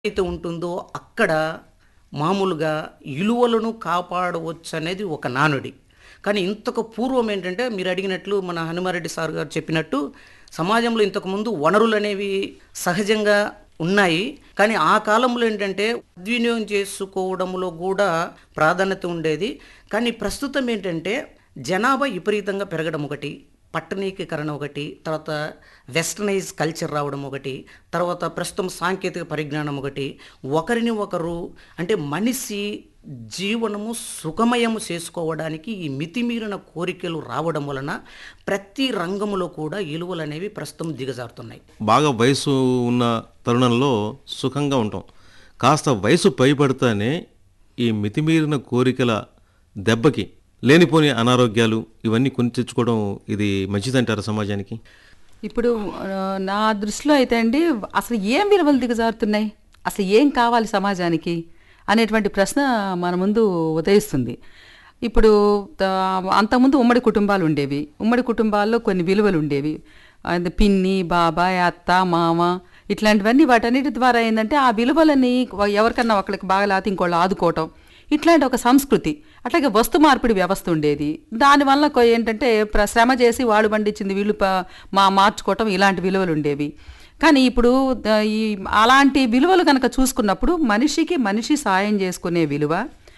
అయితే ఉంటుందో అక్కడ మామూలుగా విలువలను కాపాడవచ్చు అనేది ఒక నానుడి కానీ ఇంతకు పూర్వం ఏంటంటే మీరు అడిగినట్లు మన హనుమారెడ్డి సార్ గారు చెప్పినట్టు సమాజంలో ఇంతకుముందు వనరులు అనేవి సహజంగా ఉన్నాయి కానీ ఆ కాలంలో ఏంటంటే సద్వినియోగం చేసుకోవడంలో కూడా ప్రాధాన్యత ఉండేది కానీ ప్రస్తుతం ఏంటంటే జనాభా విపరీతంగా పెరగడం ఒకటి పట్టణీకరణ ఒకటి తర్వాత వెస్టర్నైజ్ కల్చర్ రావడం ఒకటి తర్వాత ప్రస్తుతం సాంకేతిక పరిజ్ఞానం ఒకటి ఒకరిని ఒకరు అంటే మనిషి జీవనము సుఖమయము చేసుకోవడానికి ఈ మితిమీరిన కోరికలు రావడం వలన ప్రతి రంగంలో కూడా విలువలు అనేవి ప్రస్తుతం దిగజారుతున్నాయి బాగా వయసు ఉన్న తరుణంలో సుఖంగా ఉంటాం కాస్త వయసు పైపడితేనే ఈ మితిమీరిన కోరికల దెబ్బకి లేనిపోని అనారోగ్యాలు ఇవన్నీ కొని తెచ్చుకోవడం ఇది మంచిదంటారా సమాజానికి ఇప్పుడు ఆ, నా దృష్టిలో అయితే అండి అసలు ఏం విలువలు దిగజారుతున్నాయి అసలు ఏం కావాలి సమాజానికి అనేటువంటి ప్రశ్న మన ముందు ఉదయిస్తుంది ఇప్పుడు త- అంతకుముందు ఉమ్మడి కుటుంబాలు ఉండేవి ఉమ్మడి కుటుంబాల్లో కొన్ని విలువలు ఉండేవి అది పిన్ని బాబాయ్ అత్త మామ ఇట్లాంటివన్నీ వాటన్నిటి ద్వారా ఏంటంటే ఆ విలువలని ఎవరికన్నా ఒకరికి బాగా ఇంకోళ్ళు ఆదుకోవటం ఇట్లాంటి ఒక సంస్కృతి అట్లాగే వస్తు మార్పిడి వ్యవస్థ ఉండేది దానివల్ల కొ- ఏంటంటే ప్ర- శ్రమ చేసి వాళ్ళు పండించింది వీళ్ళు ప- మా మార్చుకోవటం ఇలాంటి విలువలు ఉండేవి కానీ ఇప్పుడు ద- ఈ అలాంటి విలువలు కనుక చూసుకున్నప్పుడు మనిషికి మనిషి సాయం చేసుకునే విలువ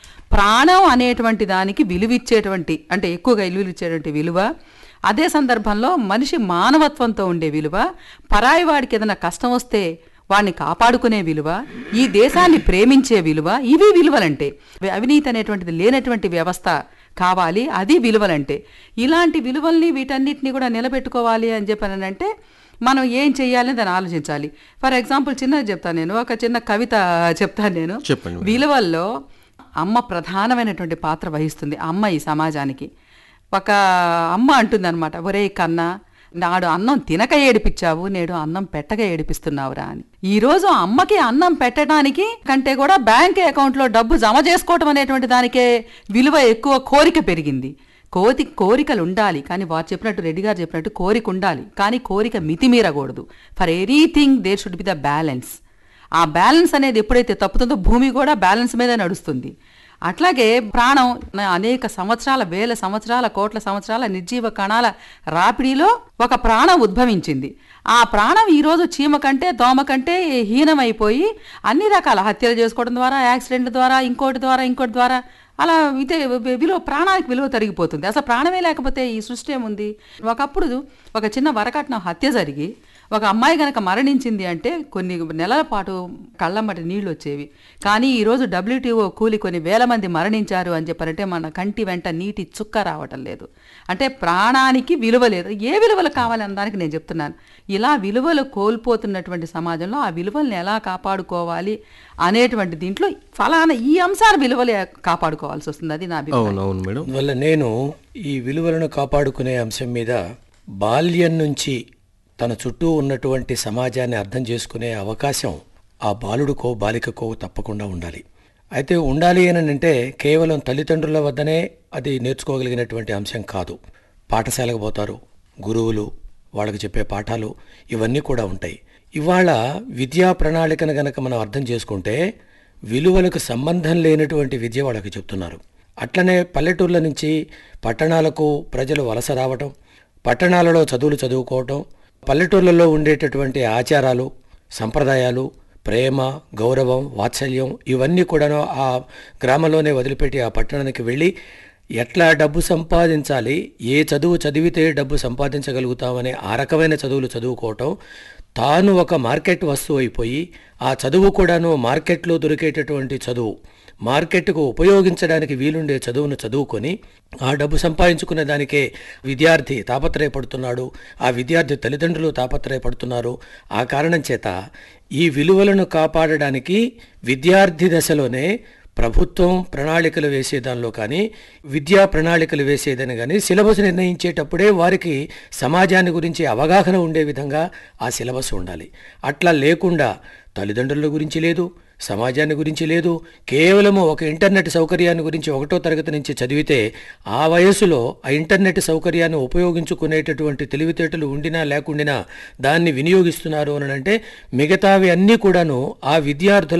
ప్రాణం అనేటువంటి దానికి విలువిచ్చేటువంటి అంటే ఎక్కువగా విలువిచ్చేటువంటి విలువ అదే సందర్భంలో మనిషి మానవత్వంతో ఉండే విలువ పరాయి వాడికి ఏదైనా కష్టం వస్తే వాడిని కాపాడుకునే విలువ ఈ దేశాన్ని ప్రేమించే విలువ ఇవి విలువలంటే అవినీతి అనేటువంటిది లేనటువంటి వ్యవస్థ కావాలి అది విలువలంటే ఇలాంటి విలువల్ని వీటన్నిటిని కూడా నిలబెట్టుకోవాలి అని చెప్పానంటే మనం ఏం చేయాలని దాన్ని ఆలోచించాలి ఫర్ ఎగ్జాంపుల్ చిన్నది చెప్తాను నేను ఒక చిన్న కవిత చెప్తాను నేను చెప్పండి మేడం. విలువల్లో అమ్మ ప్రధానమైనటువంటి పాత్ర వహిస్తుంది అమ్మ ఈ సమాజానికి ఒక అమ్మ అంటుందన్నమాట ఒరే కన్నా నాడు అన్నం తినక ఏడిపించావు నేడు అన్నం పెట్టక ఏడిపిస్తున్నావురా అని ఈ రోజు అమ్మకి అన్నం పెట్టడానికి కంటే కూడా బ్యాంక్ అకౌంట్లో డబ్బు జమ చేసుకోవటం అనేటువంటి దానికే విలువ ఎక్కువ కోరిక పెరిగింది కోతి కోరికలు ఉండాలి కానీ వారు చెప్పినట్టు రెడ్డి గారు చెప్పినట్టు కోరిక ఉండాలి కానీ కోరిక మితిమీరకూడదు for anything there should be the balance ఆ బ్యాలెన్స్ అనేది ఎప్పుడైతే తప్పుతుందో భూమి కూడా బ్యాలెన్స్ మీద నడుస్తుంది అట్లాగే ప్రాణం నా అనేక సంవత్సరాల వేల సంవత్సరాల కోట్ల సంవత్సరాల నిర్జీవ కణాల రాపిడిలో ఒక ప్రాణం ఉద్భవించింది ఆ ప్రాణం ఈరోజు చీమ కంటే దోమ కంటే హీనమైపోయి అన్ని రకాల హత్యలు చేసుకోవడం ద్వారా యాక్సిడెంట్ల ద్వారా ఇంకోటి ద్వారా ఇంకోటి ద్వారా అలా ఇదే విలువ ప్రాణానికి విలువ తరిగిపోతుంది అసలు ప్రాణమే లేకపోతే ఈ సృష్టి ఏముంది ఒకప్పుడు ఒక చిన్న వరకట్నం హత్య జరిగి ఒక అమ్మాయి గనక మరణించింది అంటే కొన్ని నెలల పాటు కళ్ళమ్మటి నీళ్లు వచ్చేవి కానీ ఈరోజు డబ్ల్యూటీఓ కూలి కొన్ని వేల మంది మరణించారు అని చెప్పారంటే మన కంటి వెంట నీటి చుక్క రావటం లేదు అంటే ప్రాణానికి విలువ లేదు ఏ విలువలు కావాలి అనడానికి నేను చెప్తున్నాను ఇలా విలువలు కోల్పోతున్నటువంటి సమాజంలో ఆ విలువల్ని ఎలా కాపాడుకోవాలి అనేటువంటి దీంట్లో ఫలానా ఈ అంశాల విలువలు కాపాడుకోవాల్సి వస్తుంది అది నా అభిప్రాయం అవును అవును మేడం అందువల్ల నేను ఈ విలువలను కాపాడుకునే అంశం మీద బాల్యం నుంచి తన చుట్టూ ఉన్నటువంటి సమాజాన్ని అర్థం చేసుకునే అవకాశం ఆ బాలుడికో బాలికకో తప్పకుండా ఉండాలి అయితే ఉండాలి అని అంటే కేవలం తల్లిదండ్రుల వద్దనే అది నేర్చుకోగలిగినటువంటి అంశం కాదు పాఠశాలకు పోతారు గురువులు వాళ్ళకి చెప్పే పాఠాలు ఇవన్నీ కూడా ఉంటాయి ఇవాళ విద్యా ప్రణాళికను గనక మనం అర్థం చేసుకుంటే విలువలకు సంబంధం లేనటువంటి విద్య వాళ్ళకి చెప్తున్నారు అట్లనే పల్లెటూర్ల నుంచి పట్టణాలకు ప్రజలు వలస రావటం పట్టణాలలో చదువులు చదువుకోవటం పల్లెటూర్లలో ఉండేటటువంటి ఆచారాలు సంప్రదాయాలు ప్రేమ గౌరవం వాత్సల్యం ఇవన్నీ కూడాను ఆ గ్రామంలోనే వదిలిపెట్టి ఆ పట్టణానికి వెళ్ళి ఎట్లా డబ్బు సంపాదించాలి ఏ చదువు చదివితే డబ్బు సంపాదించగలుగుతామనే ఆ రకమైన చదువులు చదువుకోవటం తాను ఒక మార్కెట్ వస్తువు అయిపోయి ఆ చదువు కూడాను మార్కెట్లో దొరికేటటువంటి చదువు మార్కెట్కు ఉపయోగించడానికి వీలుండే చదువును చదువుకొని ఆ డబ్బు సంపాదించుకునే దానికే విద్యార్థి తాపత్రయపడుతున్నాడు ఆ విద్యార్థి తల్లిదండ్రులు తాపత్రయపడుతున్నారు ఆ కారణం చేత ఈ విలువలను కాపాడడానికి విద్యార్థి దశలోనే ప్రభుత్వం ప్రణాళికలు వేసేదానిలో కానీ విద్యా ప్రణాళికలు వేసేదని కానీ సిలబస్ నిర్ణయించేటప్పుడే వారికి సమాజాన్ని గురించి అవగాహన ఉండే విధంగా ఆ సిలబస్ ఉండాలి అట్లా లేకుండా తల్లిదండ్రుల గురించి లేదు సమాజాన్ని గురించి లేదు కేవలము ఒక ఇంటర్నెట్ సౌకర్యాన్ని గురించి ఒకటో తరగతి నుంచి చదివితే ఆ వయసులో ఆ ఇంటర్నెట్ సౌకర్యాన్ని ఉపయోగించుకునేటటువంటి తెలివితేటలు ఉండినా లేకుండినా దాన్ని వినియోగిస్తున్నారు అని అంటే మిగతావి అన్నీ కూడాను ఆ విద్యార్థుల